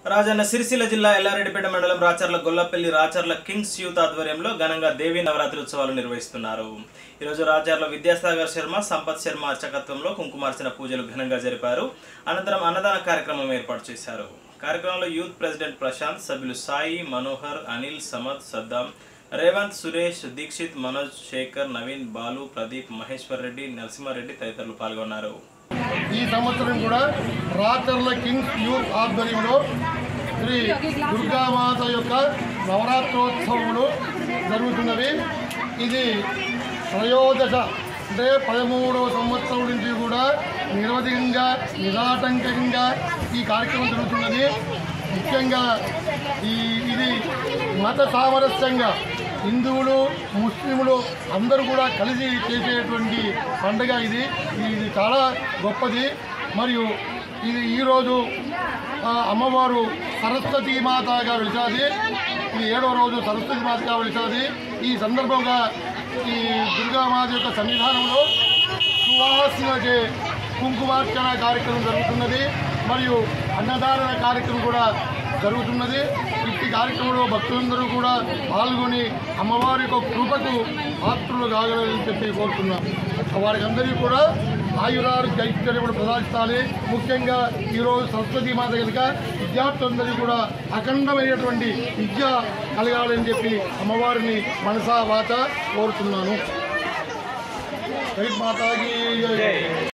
రాజన్న సిరిసిల్ల జిల్లా ఎల్లారెడ్డిపేట మండలం Racharla Gollapalli Racharla kings youth ఆధ్వర్యంలో ఘనంగా దేవీ నవరాత్రి ఉత్సవాలు నిర్వహిస్తున్నారు ఈరోజు రాచర్ల విద్యాసాగర్ శర్మ సంపత్ శర్మ అర్చకత్వంలో కుంకుమార్చన పూజలు ఘనంగా జరిపారు అనంతరం అన్నదాన కార్యక్రమం ఏర్పాటు చేశారు కార్యక్రమంలో యూత్ ప్రెసిడెంట్ ప్రశాంత్ సభ్యులు సాయి మనోహర్ అనిల్ సమద్ సద్దాం రేవంత్ సురేష్ దీక్షిత్ మనోజ్ శేఖర్ నవీన్ బాలు ప్రదీప్ మహేశ్వర్ రెడ్డి నరసింహారెడ్డి తదితరులు పాల్గొన్నారు ఈ సంవత్సరం కూడా రాచర్ల కింగ్స్ యూత్ ఆధ్వర్యంలో శ్రీ దుర్గామాత యొక్క నవరాత్రోత్సవములు జరుగుతున్నవి ఇది త్రయోదశ అంటే పదమూడవ సంవత్సరం నుంచి కూడా నిరవధికంగా నిరాటంకంగా ఈ కార్యక్రమం జరుగుతున్నది ముఖ్యంగా ఈ ఇది మత సామరస్యంగా హిందువులు ముస్లింలు అందరూ కూడా కలిసి చేసేటువంటి పండుగ ఇది ఇది చాలా గొప్పది మరియు ఇది ఈరోజు ఆ, అమ్మవారు సరస్వతీ మాతగా వెలిసాది ఇది ఏడవ రోజు సరస్వతి మాతగా వెలిసాది ఈ సందర్భంగా ఈ దుర్గామాత యొక్క సన్నిధానంలో సువాసనచే కుంకుమార్చన కార్యక్రమం జరుగుతున్నది మరియు అన్నదాన కార్యక్రమం కూడా జరుగుతున్నది ఇట్టి కార్యక్రమంలో భక్తులందరూ కూడా పాల్గొని అమ్మవారి యొక్క కృపకు పాత్రులు కాగలని చెప్పి కోరుతున్నాం వారికి అందరికీ కూడా ఆయురారోగ్య ఐశ్వర్యములు ప్రసాదిస్తాలి ముఖ్యంగా ఈరోజు సరస్వతి మాత కనుక విద్యార్థులందరికీ కూడా అఖండమైనటువంటి విద్య కలగాలని చెప్పి అమ్మవారిని మనసా వాత కోరుతున్నాను జై మాతాకి జై.